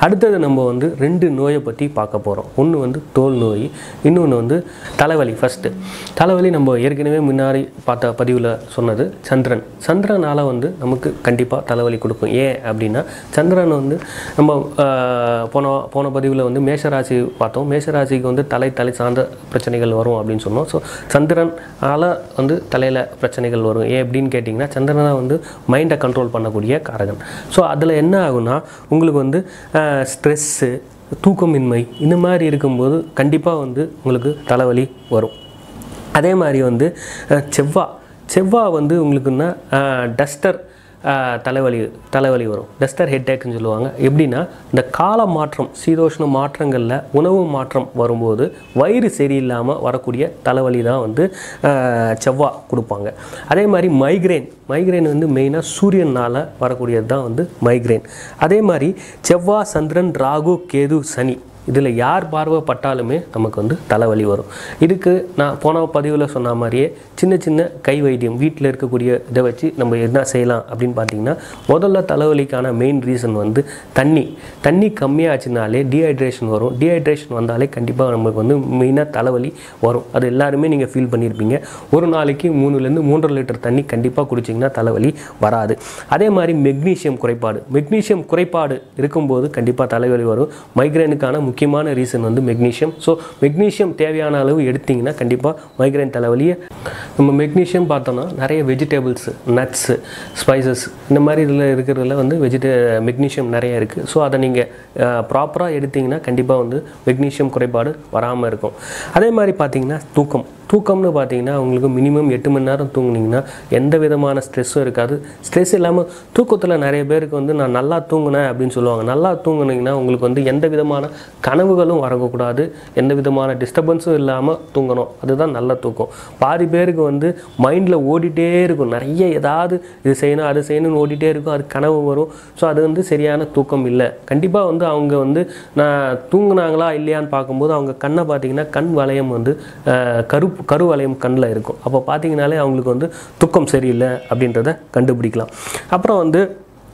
அடுத்தது நம்ம வந்து ரெண்டு நோயை பற்றி பார்க்க போகிறோம் ஒன்று வந்து தோல் நோய் இன்னொன்று வந்து தலைவலி ஃபஸ்ட்டு தலைவலி நம்ம ஏற்கனவே முன்னாடி பார்த்த பதிவில் சொன்னது சந்திரன் சந்திரனால் வந்து நமக்கு கண்டிப்பாக தலைவலி கொடுக்கும் ஏன் அப்படின்னா சந்திரன் வந்து நம்ம ஆஹ், போன போன பதிவில் வந்து மேஷராசி பார்த்தோம் மேஷராசிக்கு வந்து தலை தலை சார்ந்த பிரச்சனைகள் வரும் அப்படின்னு சொன்னோம் ஸோ சந்திரனால் வந்து தலையில் பிரச்சனைகள் வரும் ஏன் அப்படின்னு கேட்டிங்கன்னா சந்திரனை வந்து மைண்டை கண்ட்ரோல் பண்ணக்கூடிய காரகன் ஸோ அதில் என்ன ஆகும்னா உங்களுக்கு வந்து ஸ்ட்ரெஸ்ஸு தூக்கமின்மை இந்த மாதிரி இருக்கும்போது கண்டிப்பாக வந்து உங்களுக்கு தலைவலி வரும் அதே மாதிரி வந்து அஹ், செவ்வாய் செவ்வாய் வந்து உங்களுக்குன்னா டஸ்டர் தலைவலி தலைவலி வரும் டஸ்டர் ஹெட்டேக்னு சொல்லுவாங்க எப்படின்னா இந்த கால மாற்றம் சீதோஷ்ண மாற்றங்களில் உணவு மாற்றம் வரும்போது வயிறு சரியில்லாமல் வரக்கூடிய தலைவலி தான் வந்து அஹ், செவ்வாய் கொடுப்பாங்க அதே மாதிரி மைக்ரேன் மைக்ரேன் வந்து மெயினாக சூரியனால் வரக்கூடியது தான் வந்து மைக்ரேன் அதே மாதிரி செவ்வாய் சந்திரன் ராகு கேது சனி இதில் யார் பார்வைப்பட்டாலுமே நமக்கு வந்து தலைவலி வரும் இதுக்கு நான் போன பதிவில் சொன்ன மாதிரியே சின்ன சின்ன கை வைத்தியம் வீட்டில் இருக்கக்கூடிய இதை வச்சு நம்ம என்ன செய்யலாம் அப்படின்னு பார்த்தீங்கன்னா முதல்ல தலைவலிக்கான மெயின் ரீசன் வந்து தண்ணி தண்ணி கம்மியாச்சுனாலே டீஹைட்ரேஷன் வரும் டீஹைட்ரேஷன் வந்தாலே கண்டிப்பாக நமக்கு வந்து மெயினாக தலைவலி வரும் அது எல்லாருமே நீங்கள் ஃபீல் பண்ணியிருப்பீங்க ஒரு நாளைக்கு மூணுலேருந்து மூன்றரை லிட்டர் தண்ணி கண்டிப்பாக குடிச்சிங்கன்னா தலைவலி வராது அதே மாதிரி மெக்னீஷியம் குறைபாடு மெக்னீஷியம் குறைபாடு இருக்கும்போது கண்டிப்பாக தலைவலி வரும் மைக்ரேனுக்கான முக்கியமான ரீசன் வந்து மெக்னீஷியம் ஸோ மெக்னீஷியம் தேவையான அளவு எடுத்தீங்கன்னா கண்டிப்பாக மைக்ரேன் தலைவலியை நம்ம மெக்னீஷியம் பார்த்தோன்னா நிறைய வெஜிடபிள்ஸ் நட்ஸு ஸ்பைசஸ் இந்த மாதிரி இதில் இருக்கிறதுல வந்து வெஜிடே மெக்னீஷியம் நிறைய இருக்குது ஸோ அதை நீங்கள் ப்ராப்பராக எடுத்தீங்கன்னா கண்டிப்பாக வந்து மெக்னீஷியம் குறைபாடு வராமல் இருக்கும் அதே மாதிரி பார்த்தீங்கன்னா தூக்கம் தூக்கம்னு பார்த்தீங்கன்னா உங்களுக்கு மினிமம் எட்டு மணி நேரம் தூங்குனீங்கன்னா எந்த விதமான ஸ்ட்ரெஸ்ஸும் இருக்காது ஸ்ட்ரெஸ் இல்லாமல் தூக்கத்தில் நிறைய பேருக்கு வந்து நான் நல்லா தூங்கினேன் அப்படின்னு சொல்லுவாங்க நல்லா தூங்குனீங்கன்னா உங்களுக்கு வந்து எந்த விதமான கனவுகளும் வரக்கூடாது எந்த விதமான டிஸ்டர்பன்ஸும் இல்லாமல் தூங்கணும் அதுதான் நல்ல தூக்கம் பாதி பேருக்கு வந்து மைண்டில் ஓடிட்டே இருக்கும் நிறைய ஏதாவது இது செய்யணும் அது செய்யணும்னு ஓடிட்டே இருக்கும் அது கனவு வரும் ஸோ அது வந்து சரியான தூக்கம் இல்லை கண்டிப்பாக வந்து அவங்க வந்து நான் தூங்குனாங்களா இல்லையான்னு பார்க்கும்போது அவங்க கண்ணை பார்த்தீங்கன்னா கண் வளையம் வந்து அஹ், கருப்பு கரு வளையம் கண்ணில் இருக்கும் அப்போ பார்த்தீங்கனாலே அவங்களுக்கு வந்து தூக்கம் சரியில்லை அப்படின்றத கண்டுபிடிக்கலாம் அப்புறம் வந்து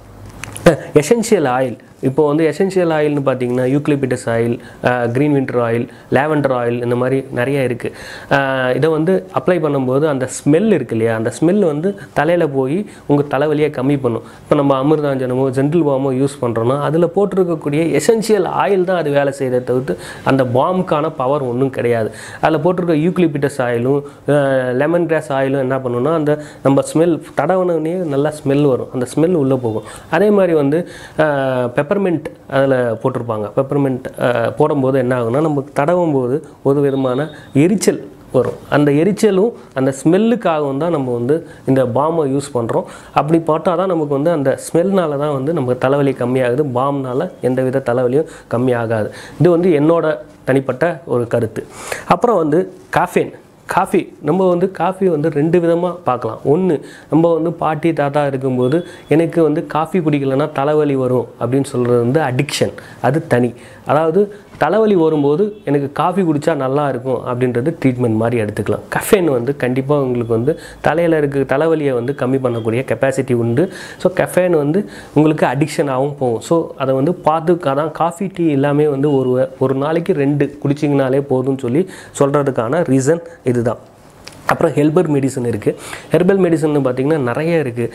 எசென்ஷியல் ஆயில் இப்போ வந்து எசென்ஷியல் ஆயில்னு பார்த்தீங்கன்னா eucalyptus oil green winter oil lavender oil இந்த மாதிரி நிறைய இருக்குது இதை வந்து அப்ளை பண்ணும்போது அந்த ஸ்மெல் இருக்கு இல்லையா அந்த ஸ்மெல் வந்து தலையில் போய் உங்கள் தலைவலியை கம்மி பண்ணும் இப்போ நம்ம அமிர்தாஞ்சனமோ ஜென்டில் பாமோ யூஸ் பண்ணுறோன்னா அதில் போட்டிருக்கக்கூடிய எசென்ஷியல் ஆயில் தான் அது வேலை செய்கிறத தவிர்த்து அந்த பாம்க்கான பவர் ஒன்றும் கிடையாது அதில் போட்டிருக்க யூக்லிபிட்டஸ் ஆயிலும் லெமன் கிராஸ் ஆயிலும் என்ன பண்ணுன்னா அந்த நம்ம ஸ்மெல் தடவனே நல்லா ஸ்மெல் வரும் அந்த ஸ்மெல் உள்ளே போகும் அதே மாதிரி வந்து பெப்பர்மெண்ட் அதில் போட்டிருப்பாங்க பெப்பர்மெண்ட் போடும்போது என்ன ஆகும்னா நமக்கு தடவும் போது ஒரு விதமான எரிச்சல் வரும் அந்த எரிச்சலும் அந்த ஸ்மெல்லுக்காகவும் தான் நம்ம வந்து இந்த பாமை யூஸ் பண்ணுறோம் அப்படி போட்டால் தான் நமக்கு வந்து அந்த ஸ்மெல்னால தான் வந்து நமக்கு தலைவலி கம்மியாகுது பாம்னால எந்த வித தலைவலியும் கம்மியாகாது இது வந்து என்னோட தனிப்பட்ட ஒரு கருத்து அப்புறம் வந்து காஃபேன் காஃபி நம்ம வந்து காஃபி வந்து ரெண்டு விதமாக பார்க்கலாம் ஒன்று நம்ம வந்து பாட்டி தாத்தா இருக்கும்போது எனக்கு வந்து காஃபி குடிக்கலைன்னா தலைவலி வரும் அப்படின்னு சொல்கிறது வந்து அடிக்ஷன் அது தனி அதாவது தலைவலி வரும்போது எனக்கு காஃபி குடித்தா நல்லா இருக்கும் அப்படின்றது ட்ரீட்மெண்ட் மாதிரி எடுத்துக்கலாம் கஃபேன் வந்து கண்டிப்பாக உங்களுக்கு வந்து தலையில் இருக்க தலைவலியை வந்து கம்மி பண்ணக்கூடிய கெப்பாசிட்டி உண்டு ஸோ கஃபேன் வந்து உங்களுக்கு அடிக்ஷனாகவும் போகும் ஸோ அதை வந்து பார்த்து அதான் காஃபி டீ எல்லாமே வந்து ஒரு ஒரு நாளைக்கு ரெண்டு குடிச்சிங்கனாலே போதும்னு சொல்லி சொல்கிறதுக்கான ரீசன் இதுதான் அப்புறம் ஹெல்பர் மெடிசன் இருக்குது ஹெர்பல் மெடிசன் பார்த்திங்கன்னா நிறைய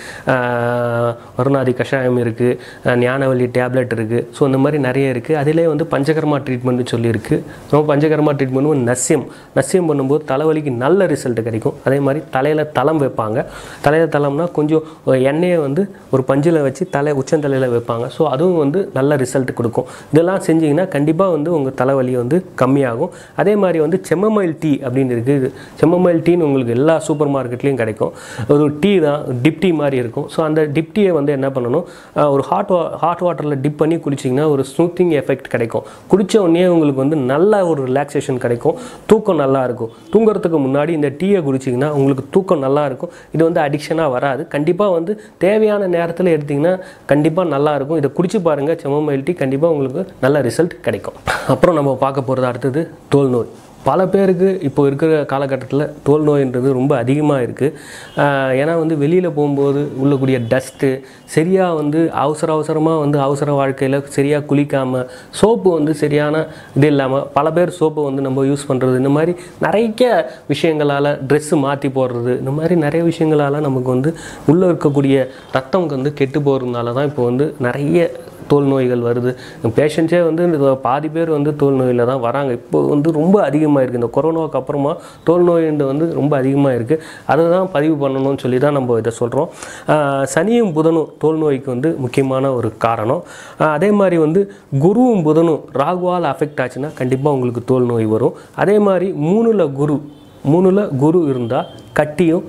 இருக்குது வருணாதி கஷாயம் இருக்குது ஞானவல்லி டேப்லெட் இருக்குது ஸோ இந்த மாதிரி நிறைய இருக்குது அதிலே வந்து பஞ்சகர்மா ட்ரீட்மெண்ட்னு சொல்லியிருக்கு ரொம்ப பஞ்சகர்மா ட்ரீட்மெண்ட் நசியம் நசியம் பண்ணும்போது தலைவலிக்கு நல்ல ரிசல்ட் கிடைக்கும் அதே மாதிரி தலையில் தளம் வைப்பாங்க தலையில் தளம்னா கொஞ்சம் எண்ணெயை வந்து ஒரு பஞ்சில் வச்சு தலை உச்சந்தலையில் வைப்பாங்க ஸோ அதுவும் வந்து நல்ல ரிசல்ட் கொடுக்கும் இதெல்லாம் செஞ்சீங்கன்னா கண்டிப்பாக வந்து உங்கள் தலைவலி வந்து கம்மியாகும் அதே மாதிரி வந்து செம்மமயில் டீ அப்படின்னு இருக்குது செம்மமயில் டீன்னு உங்களுக்கு எல்லா சூப்பர் மார்க்கெட்லேயும் கிடைக்கும் ஒரு டீ தான் டிப் டீ மாதிரி இருக்கும் ஸோ அந்த டிப் டீயை வந்து என்ன பண்ணணும் அஹ் ஒரு ஹாட் வா ஹாட் வாட்டரில் டிப் பண்ணி குடிச்சிங்கன்னா ஒரு ஸ்மூத்திங் எஃபெக்ட் கிடைக்கும் குடித்த உடனே உங்களுக்கு வந்து நல்ல ஒரு ரிலாக்ஸேஷன் கிடைக்கும் தூக்கம் நல்லா இருக்கும் தூங்குறதுக்கு முன்னாடி இந்த டீயை குடிச்சிங்கன்னா உங்களுக்கு தூக்கம் நல்லா இருக்கும் இது வந்து அடிக்ஷனாக வராது கண்டிப்பாக வந்து தேவையான நேரத்தில் எடுத்திங்கன்னா கண்டிப்பாக நல்லா இருக்கும் இதை குடிச்சு பாருங்கள் செம்மமயில் டீ கண்டிப்பாக உங்களுக்கு நல்ல ரிசல்ட் கிடைக்கும் அப்புறம் நம்ம பார்க்க போகிறது அடுத்தது தோல் நோய் பல பேருக்கு இப்போ இருக்கிற காலகட்டத்தில் தோல் நோயின்றது ரொம்ப அதிகமாக இருக்குது ஏன்னா வந்து வெளியில் போகும்போது உள்ளக்கூடிய டஸ்ட்டு சரியாக வந்து அவசர அவசரமாக வந்து அவசர வாழ்க்கையில் சரியாக குளிக்காமல் சோப்பு வந்து சரியான இது இல்லாமல் பல பேர் சோப்பை வந்து நம்ம யூஸ் பண்ணுறது இந்த மாதிரி நிறைய விஷயங்களால் ட்ரெஸ்ஸு மாற்றி போடுறது இந்த மாதிரி நிறைய விஷயங்களால் நமக்கு வந்து உள்ளே இருக்கக்கூடிய ரத்தம் வந்து கெட்டு போகிறதுனால தான் இப்போ வந்து நிறைய தோல் நோய்கள் வருது பேஷண்ட்ஸே வந்து இந்த பாதி பேர் வந்து தோல் நோயில் தான் வராங்க இப்போ வந்து ரொம்ப அதிகமாக இருக்குது இந்த கொரோனாவுக்கு அப்புறமா தோல் நோயின்றது வந்து ரொம்ப அதிகமாக இருக்குது அதை தான் பதிவு பண்ணணும்னு சொல்லி தான் நம்ம இதை சொல்கிறோம் சனியும் புதனும் தோல் நோய்க்கு வந்து முக்கியமான ஒரு காரணம் ஆஹ் அதே மாதிரி வந்து குருவும் புதனும் ராகுவால் அஃபெக்ட் ஆச்சுன்னா கண்டிப்பாக உங்களுக்கு தோல் நோய் வரும் அதே மாதிரி மூணில் குரு மூணில் குரு இருந்தால் கட்டியும்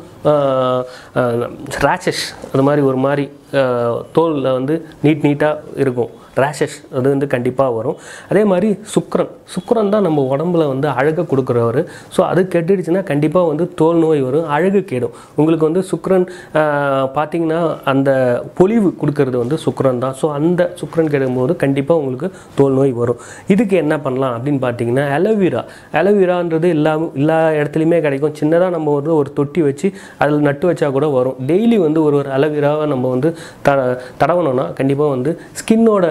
ரேஷஸ் அது மாதிரி ஒரு மாதிரி தோலில் வந்து நீட் நீட்டாக இருக்கும் ரேஷஸ் அது வந்து கண்டிப்பாக வரும் அதே மாதிரி சுக்ரன் சுக்ரன் தான் நம்ம உடம்புல வந்து அழகை கொடுக்குறவர் ஸோ அது கெட்டுடுச்சுன்னா கண்டிப்பாக வந்து தோல் நோய் வரும் அழகு கேடும் உங்களுக்கு வந்து சுக்ரன் பார்த்திங்கன்னா அந்த பொலிவு கொடுக்கறது வந்து சுக்ரன் தான் ஸோ அந்த சுக்ரன் கெடும்போது கண்டிப்பாக உங்களுக்கு தோல் நோய் வரும் இதுக்கு என்ன பண்ணலாம் அப்படின்னு பார்த்தீங்கன்னா அலோவேரா அலோவேரான்றது எல்லா எல்லா இடத்துலையுமே கிடைக்கும் சின்னதாக நம்ம வந்து ஒரு தொட்டி வச்சு அதில் நட்டு வச்சா கூட வரும் டெய்லி வந்து ஒரு ஒரு அலோவேராவை நம்ம வந்து த தடவணும்னா கண்டிப்பாக வந்து ஸ்கின்னோட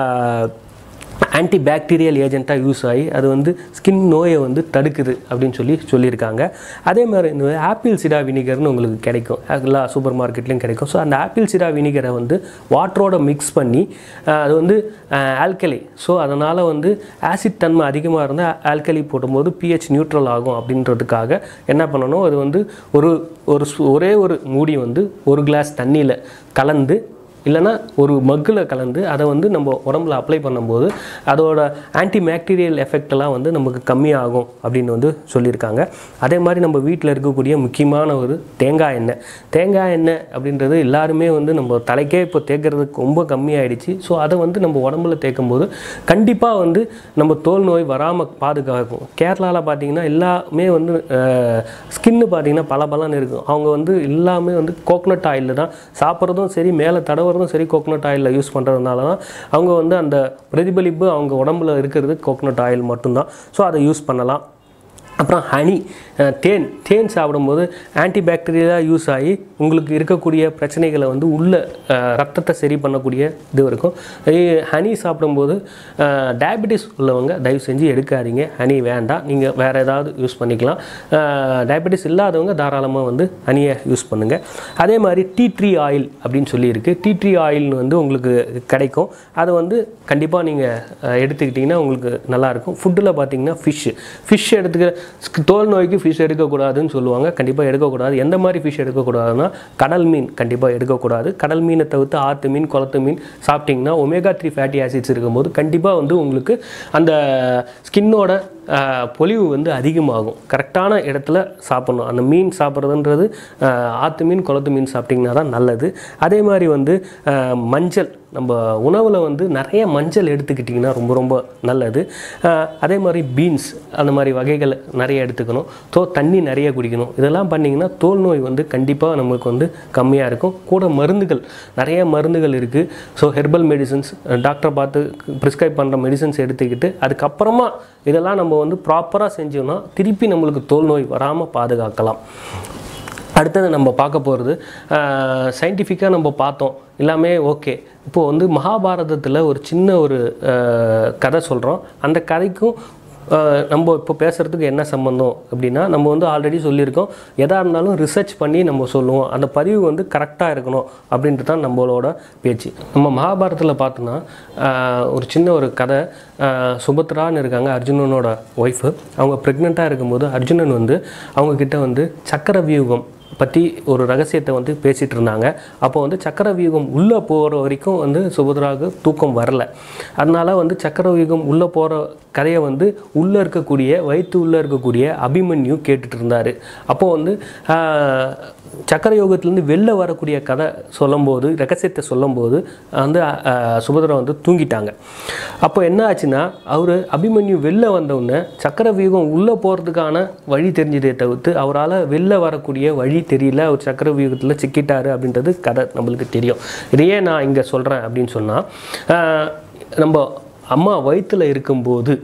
ஆன்டி பாக்டீரியல் ஏஜென்ட்டாக யூஸ் ஆகி அது வந்து ஸ்கின் நோயை வந்து தடுக்குது அப்படின்னு சொல்லி சொல்லியிருக்காங்க அதே மாதிரி இந்த ஆப்பிள் சிடா வினிகர்னு உங்களுக்கு கிடைக்கும் எல்லா சூப்பர் மார்க்கெட்லேயும் கிடைக்கும் ஸோ அந்த ஆப்பிள் சிடா வினிகரை வந்து வாட்டரோட மிக்ஸ் பண்ணி ஆஹ், அது வந்து ஆல்கலி ஸோ அதனால் வந்து ஆசிட் தன்மை அதிகமாக இருந்தால் ஆல்கலி போடும்போது பிஹெச் நியூட்ரல் ஆகும் அப்படின்றதுக்காக என்ன பண்ணணும் அது வந்து ஒரு ஒரு சு- ஒரே ஒரு மூடி வந்து ஒரு கிளாஸ் தண்ணியில் கலந்து இல்லைன்னா ஒரு மக்கில் கலந்து அதை வந்து நம்ம உடம்புல அப்ளை பண்ணும்போது அதோட ஆன்டி பாக்டீரியல் எஃபெக்டெல்லாம் வந்து நமக்கு கம்மியாகும் அப்படின்னு வந்து சொல்லியிருக்காங்க அதே மாதிரி நம்ம வீட்டில் இருக்கக்கூடிய முக்கியமான ஒரு தேங்காய் எண்ணெய் தேங்காய் எண்ணெய் அப்படின்றது எல்லாருமே வந்து நம்ம தலைக்கே இப்போ தேய்க்கிறதுக்கு ரொம்ப கம்மியாயிடுச்சு ஸோ அதை வந்து நம்ம உடம்புல தேய்க்கும் போது கண்டிப்பாக வந்து நம்ம தோல் நோய் வராமல் பாதுகாக்கும் கேரளாவில் பார்த்தீங்கன்னா எல்லாமே வந்து ஸ்கின்னு பார்த்தீங்கன்னா பல இருக்கும் அவங்க வந்து எல்லாமே வந்து கோகனட் ஆயிலில் தான் சாப்பிட்றதும் சரி மேலே தடவுறதும் சரி கோகனட் ஆயிலில் யூஸ் பண்ணுறதுனால தான் அவங்க வந்து அந்த பிரதிபலிப்பு அவங்க உடம்புல இருக்கிறது கோகனட் ஆயில் மட்டும்தான் ஸோ அதை யூஸ் பண்ணலாம் அப்புறம் ஹனி அஹ், தேன் தேன் சாப்பிடும்போது ஆன்டி பாக்டீரியலாக யூஸ் ஆகி உங்களுக்கு இருக்கக்கூடிய பிரச்சனைகளை வந்து உள்ள அஹ், ரத்தத்தை சரி பண்ணக்கூடிய இது இருக்கும் ஹனி சாப்பிடும்போது டயபெட்டிஸ் உள்ளவங்க தயவு செஞ்சு எடுக்காதீங்க ஹனி வேண்டாம் நீங்கள் வேறு ஏதாவது யூஸ் பண்ணிக்கலாம் டயபெட்டிஸ் இல்லாதவங்க தாராளமாக வந்து ஹனியை யூஸ் பண்ணுங்கள் அதே மாதிரி டீ ட்ரீ ஆயில் அப்படின்னு சொல்லியிருக்கு டீ ட்ரீ ஆயில்னு வந்து உங்களுக்கு கிடைக்கும் அதை வந்து கண்டிப்பாக நீங்கள் எடுத்துக்கிட்டிங்கன்னா உங்களுக்கு நல்லாயிருக்கும் ஃபுட்டில் பார்த்தீங்கன்னா ஃபிஷ்ஷு ஃபிஷ் எடுத்துக்க ஸ்க்- தோல் நோய்க்கு ஃபிஷ் எடுக்கக்கூடாதுன்னு சொல்லுவாங்க கண்டிப்பாக எடுக்கக்கூடாது எந்த மாதிரி ஃபிஷ் எடுக்கக்கூடாதுன்னா கடல் மீன் கண்டிப்பாக எடுக்கக்கூடாது கடல் மீனை தவிர்த்து ஆற்று மீன் குளத்து மீன் சாப்பிட்டிங்கன்னா ஒமேகா த்ரீ ஃபேட்டி ஆசிட்ஸ் இருக்கும்போது கண்டிப்பாக வந்து உங்களுக்கு அந்த ஸ்கின்னோட பொலிவு வந்து அதிகமாகும் கரெக்டான இடத்துல சாப்பிடணும் அந்த மீன் சாப்பிட்றதுன்றது ஆற்று மீன் குளத்து மீன் சாப்பிட்டிங்கன்னா தான் நல்லது அதே மாதிரி வந்து ஆஹ், மஞ்சள் நம்ம உணவில் வந்து நிறைய மஞ்சள் எடுத்துக்கிட்டிங்கன்னா ரொம்ப ரொம்ப நல்லது ஆஹ், அதே மாதிரி பீன்ஸ் அந்த மாதிரி வகைகள் நிறைய எடுத்துக்கணும் ஸோ தண்ணி நிறைய குடிக்கணும் இதெல்லாம் பண்ணிங்கன்னா தோல் நோய் வந்து கண்டிப்பாக நம்மளுக்கு வந்து கம்மியாக இருக்கும் கூட மருந்துகள் நிறைய மருந்துகள் இருக்குது ஸோ ஹெர்பல் மெடிசன்ஸ் டாக்டர் பார்த்து ப்ரிஸ்கிரைப் பண்ணுற மெடிசன்ஸ் எடுத்துக்கிட்டு அதுக்கப்புறமா இதெல்லாம் நம்ம வந்து ப்ராப்பராக செஞ்சோம்னா திருப்பி நம்மளுக்கு தோல் நோய் வராமல் பாதுகாக்கலாம் அடுத்தது நம்ம பார்க்க போகிறது சயின்டிஃபிக்காக நம்ம பார்த்தோம் எல்லாமே ஓகே இப்போது வந்து மகாபாரதத்தில் ஒரு சின்ன ஒரு அஹ், கதை சொல்கிறோம் அந்த கதைக்கும் அஹ், நம்ம இப்போ பேசுகிறதுக்கு என்ன சம்மந்தம் அப்படின்னா நம்ம வந்து ஆல்ரெடி சொல்லியிருக்கோம் எதாக இருந்தாலும் ரிசர்ச் பண்ணி நம்ம சொல்லுவோம் அந்த பதிவு வந்து கரெக்டாக இருக்கணும் அப்படின்ட்டு தான் நம்மளோட பேச்சு நம்ம மகாபாரதத்தில் பார்த்தோன்னா அஹ், ஒரு சின்ன ஒரு கதை அஹ், சுபத்ரான்னு இருக்காங்க அர்ஜுனனோட ஒய்ஃபு அவங்க ப்ரெக்னெண்ட்டாக இருக்கும்போது அர்ஜுனன் வந்து அவங்க கிட்ட வந்து சக்கர வியூகம் பற்றி ஒரு ரகசியத்தை வந்து பேசிகிட்டு இருந்தாங்க அப்போ வந்து சக்கர வியூகம் உள்ளே போகிற வரைக்கும் வந்து சுபத்ராவுக்கு தூக்கம் வரல அதனால வந்து சக்கர வியூகம் உள்ளே போகிற கதையை வந்து உள்ளே இருக்கக்கூடிய வயிற்று உள்ளே இருக்கக்கூடிய அபிமன்யு கேட்டுட்டு இருந்தார் அப்போது வந்து ஆஹ், சக்கர யோகத்துலேருந்து வெளில வரக்கூடிய கதை சொல்லும்போது ரகசியத்தை சொல்லும்போது வந்து ஆஹ், சுபத்ரா வந்து தூங்கிட்டாங்க அப்போ என்ன ஆச்சுன்னா அவர் அபிமன்யு வெளில வந்தவுடனே சக்கர வியூகம் உள்ளே போகிறதுக்கான வழி தெரிஞ்சதே தவிர்த்து அவரால் வெளில வரக்கூடிய வழி தெரியல அவர் சக்கர வியூகத்தில் சிக்கிட்டாரு அப்படின்றது கதை நம்மளுக்கு தெரியும் இதையே நான் இங்கே சொல்கிறேன் அப்படின்னு சொன்னால் நம்ம அம்மா வயிற்றில் இருக்கும்போது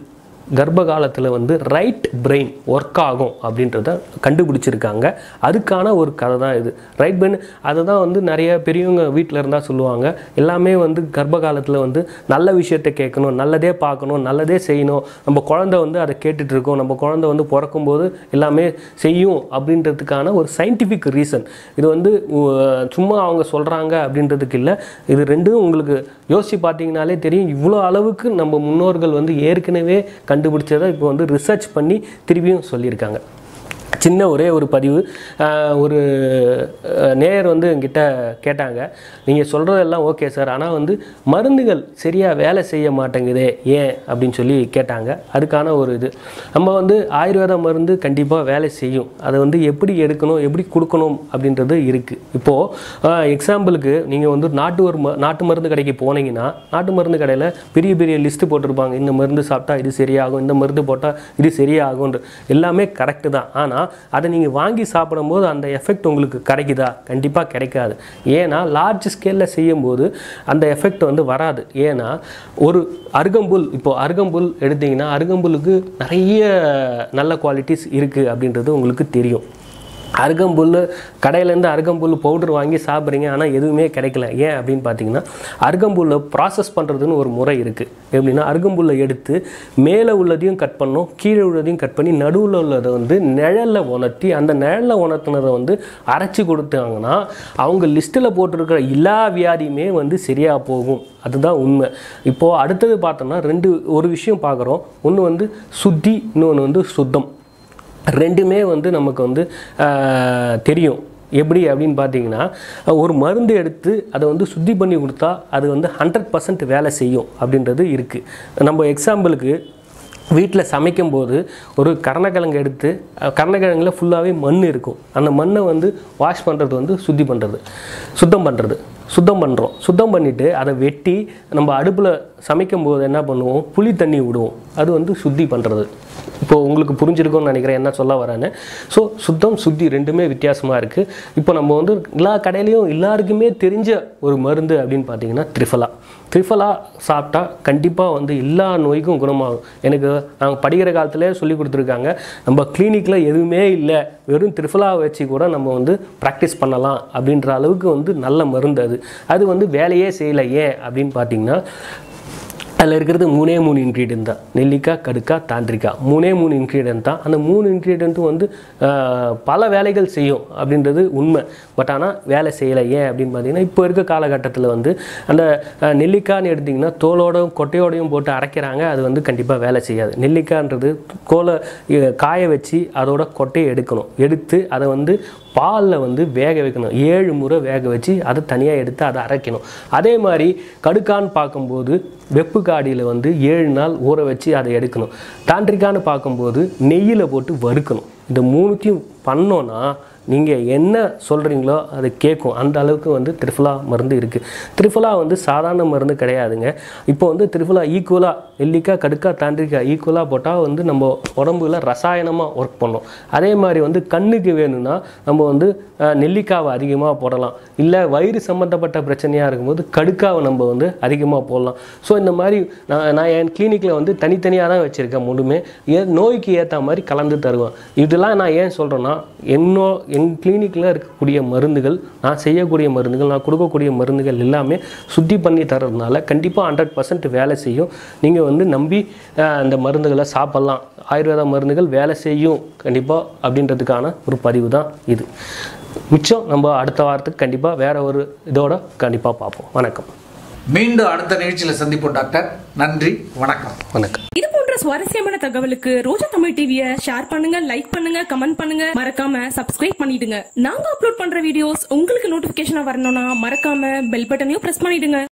கர்ப்ப காலத்தில் வந்து ரைட் பிரெயின் ஒர்க் ஆகும் அப்படின்றத கண்டுபிடிச்சிருக்காங்க அதுக்கான ஒரு கதை தான் இது ரைட் பிரெயின் அதை தான் வந்து நிறைய பெரியவங்க வீட்டில் இருந்தால் சொல்லுவாங்க எல்லாமே வந்து கர்ப்ப காலத்தில் வந்து நல்ல விஷயத்தை கேட்கணும் நல்லதே பார்க்கணும் நல்லதே செய்யணும் நம்ம குழந்தை வந்து அதை கேட்டுட்டு இருக்கோம் நம்ம குழந்தை வந்து பிறக்கும்போது எல்லாமே செய்யும் அப்படின்றதுக்கான ஒரு சயின்டிஃபிக் ரீசன் இது வந்து உ- சும்மா அவங்க சொல்கிறாங்க அப்படின்றதுக்கு இல்லை இது ரெண்டும் உங்களுக்கு யோசித்து பார்த்தீங்கனாலே தெரியும் இவ்வளோ அளவுக்கு நம்ம முன்னோர்கள் வந்து ஏற்கனவே கண்டுபிடிச்சதை இப்போ வந்து ரிசர்ச் பண்ணி திரும்பியும் சொல்லியிருக்காங்க சின்ன ஒரே ஒரு பதிவு ஆஹ், ஒரு அஹ், நேயர் வந்து என்கிட்ட கேட்டாங்க நீங்கள் சொல்கிறதெல்லாம் ஓகே சார் ஆனால் வந்து மருந்துகள் சரியாக வேலை செய்ய மாட்டேங்குதே ஏன் அப்படின்னு சொல்லி கேட்டாங்க அதுக்கான ஒரு இது நம்ம வந்து ஆயுர்வேத மருந்து கண்டிப்பாக வேலை செய்யும் அதை வந்து எப்படி எடுக்கணும் எப்படி கொடுக்கணும் அப்படின்றது இருக்குது இப்போது எக்ஸாம்பிளுக்கு நீங்கள் வந்து நாட்டு ஒரு ம- நாட்டு மருந்து கடைக்கு போனீங்கன்னா நாட்டு மருந்து கடையில் பெரிய பெரிய லிஸ்ட்டு போட்டிருப்பாங்க இந்த மருந்து சாப்பிட்டா இது சரியாகும் இந்த மருந்து போட்டால் இது சரியாகும்ன்ற எல்லாமே கரெக்டு தான் ஆனால் அதை நீங்கள் வாங்கி சாப்பிடும்போது அந்த எஃபெக்ட் உங்களுக்கு கிடைக்குதா கண்டிப்பாக கிடைக்காது ஏன்னா லார்ஜ் ஸ்கேலில் செய்யும்போது அந்த எஃபெக்ட் வந்து வராது ஏன்னா ஒரு அருகம்புல் இப்போ அருகம்புல் எடுத்தீங்கன்னா அருகம்புல்லுக்கு நிறைய நல்ல குவாலிட்டிஸ் இருக்குது அப்படின்றது உங்களுக்கு தெரியும் அருகம்புல் கடையிலேருந்து அருகம்புல் பவுடர் வாங்கி சாப்பிட்றீங்க ஆனால் எதுவுமே கிடைக்கல ஏன் அப்படின்னு பார்த்தீங்கன்னா அருகம்புல்லை ப்ராசஸ் பண்ணுறதுன்னு ஒரு முறை இருக்குது எப்படின்னா அருகம்புல்லை எடுத்து மேலே உள்ளதையும் கட் பண்ணோம் கீழே உள்ளதையும் கட் பண்ணி நடுவில் உள்ளதை வந்து நிழலில் உணர்த்தி அந்த நிழலில் உணர்த்தினதை வந்து அரைச்சி கொடுத்தாங்கன்னா அவங்க லிஸ்ட்டில் போட்டிருக்கிற எல்லா வியாதியுமே வந்து சரியாக போகும் அதுதான் உண்மை இப்போது அடுத்தது பார்த்தோம்னா ரெண்டு ஒரு விஷயம் பார்க்குறோம் ஒன்று வந்து சுத்தி இன்னொன்று வந்து சுத்தம் ரெண்டுமே வந்து நமக்கு வந்து ஆஹ், தெரியும் எப்படி அப்படின்னு பார்த்தீங்கன்னா ஒரு மருந்து எடுத்து அதை வந்து சுத்தி பண்ணி கொடுத்தா அது வந்து ஹண்ட்ரட் பர்சன்ட் வேலை செய்யும் அப்படின்றது இருக்குது நம்ம எக்ஸாம்பிளுக்கு வீட்டில் சமைக்கும்போது ஒரு கருணக்கிழங்கு எடுத்து அஹ், கருணக்கிழங்குல ஃபுல்லாகவே மண் இருக்கும் அந்த மண்ணை வந்து வாஷ் பண்ணுறது வந்து சுத்தி பண்ணுறது சுத்தம் பண்ணுறது சுத்தம் பண்ணுறோம் சுத்தம் பண்ணிவிட்டு அதை வெட்டி நம்ம அடுப்பில் சமைக்கும்போது என்ன பண்ணுவோம் புளி தண்ணி விடுவோம் அது வந்து சுத்தி பண்ணுறது இப்போ உங்களுக்கு புரிஞ்சிருக்கும்னு நினைக்கிறேன் என்ன சொல்ல வரேன்னு ஸோ சுத்தம் சுத்தி ரெண்டுமே வித்தியாசமாக இருக்குது இப்போ நம்ம வந்து எல்லா கடையிலையும் எல்லாருக்குமே தெரிஞ்ச ஒரு மருந்து அப்படின்னு பார்த்தீங்கன்னா த்ரிஃபலா த்ரிஃபலா சாப்பிட்டா கண்டிப்பாக வந்து எல்லா நோய்க்கும் குணமாகும் எனக்கு நாங்கள் படிக்கிற காலத்திலே சொல்லி கொடுத்துருக்காங்க நம்ம கிளினிக்கில் எதுவுமே இல்லை வெறும் த்ரிஃபலாவை வச்சு கூட நம்ம வந்து ப்ராக்டிஸ் பண்ணலாம் அப்படின்ற அளவுக்கு வந்து நல்ல மருந்து அது அது வந்து வேலையே செய்யலை ஏன் அப்படின்னு பார்த்தீங்கன்னா அதில் இருக்கிறது மூணே மூணு இன்க்ரீடியன்ட் தான் நெல்லிக்காய் கடுக்காய் தாண்டிக்காய் மூணே மூணு இன்க்ரீடியன்ட் தான் அந்த மூணு இன்க்ரீடியண்ட்டும் வந்து ஆஹ், பல வேலைகள் செய்யும் அப்படின்றது உண்மை பட் ஆனால் வேலை செய்யலை ஏன் அப்படின்னு பார்த்தீங்கன்னா இப்போ இருக்க காலகட்டத்தில் வந்து அந்த ஆஹ், நெல்லிக்காய்னு எடுத்திங்கன்னா தோலோடையும் கொட்டையோடையும் போட்டு அரைக்கிறாங்க அது வந்து கண்டிப்பாக வேலை செய்யாது நெல்லிக்காய்ன்றது கோலை இ- காய வச்சு அதோட கொட்டையை எடுக்கணும் எடுத்து அதை வந்து பாலில் வந்து வேக வைக்கணும் ஏழு முறை வேக வச்சு அதை தனியாக எடுத்து அதை அரைக்கணும் அதே மாதிரி கடுக்கான்னு பார்க்கும்போது வெப்பு காடியில் வந்து ஏழு நாள் ஊற வச்சு அதை எடுக்கணும் தாண்டிக்கான்னு பார்க்கும்போது நெய்யில் போட்டு வறுக்கணும் இந்த மூணுத்தையும் பண்ணோன்னா நீங்கள் என்ன சொல்கிறீங்களோ அது கேட்கும் அந்த அளவுக்கு வந்து திரிஃபுலா மருந்து இருக்குது திரிஃபுலா வந்து சாதாரண மருந்து கிடையாதுங்க இப்போ வந்து திரிஃபுலா ஈக்குவலாக நெல்லிக்காய் கடுக்காய் தாண்டிக்காய் ஈக்குவலாக போட்டால் வந்து நம்ம உடம்புல ரசாயனமாக ஒர்க் பண்ணும் அதே மாதிரி வந்து கண்ணுக்கு வேணும்னா நம்ம வந்து அஹ், நெல்லிக்காவை அதிகமாக போடலாம் இல்லை வயிறு சம்மந்தப்பட்ட பிரச்சனையாக இருக்கும்போது கடுக்காவை நம்ம வந்து அதிகமாக போடலாம் ஸோ இந்த மாதிரி நான் நான் என் கிளினிக்கில் வந்து தனித்தனியாக தான் வச்சுருக்கேன் முழுமே ஏ நோய்க்கு ஏற்ற மாதிரி கலந்து தருவேன் இதெல்லாம் நான் ஏன் சொல்கிறேன்னா என்னோ என் கிளினிக்கில் இருக்கக்கூடிய மருந்துகள் நான் செய்யக்கூடிய மருந்துகள் நான் கொடுக்கக்கூடிய மருந்துகள் எல்லாமே சுத்தி பண்ணி தர்றதுனால கண்டிப்பாக ஹண்ட்ரட் பர்சன்ட் வேலை செய்யும் நீங்கள் வந்து நம்பி அஹ், அந்த மருந்துகளை சாப்பிட்லாம் ஆயுர்வேத மருந்துகள் வேலை செய்யும் கண்டிப்பாக அப்படின்றதுக்கான ஒரு பதிவு தான் இது மிச்சம் நம்ம அடுத்த வாரத்துக்கு கண்டிப்பாக வேற ஒரு இதோட கண்டிப்பாக பார்ப்போம் வணக்கம் மீண்டும் அடுத்த நிகழ்ச்சியில் சந்திப்போம் டாக்டர் நன்றி வணக்கம் வணக்கம் இது போன்ற சுவாரஸ்யமான தகவலுக்கு ரோஜா தமிழ் டிவிய ஷேர் பண்ணுங்க லைக் பண்ணுங்க கமெண்ட் பண்ணுங்க மறக்காம சப்ஸ்கிரைப் பண்ணிடுங்க நாங்க அப்லோட் பண்ற வீடியோஸ் உங்களுக்கு நோட்டிபிகேஷனா வரணும்னா மறக்காம பெல் பட்டனையும் பிரஸ் பண்ணிடுங்க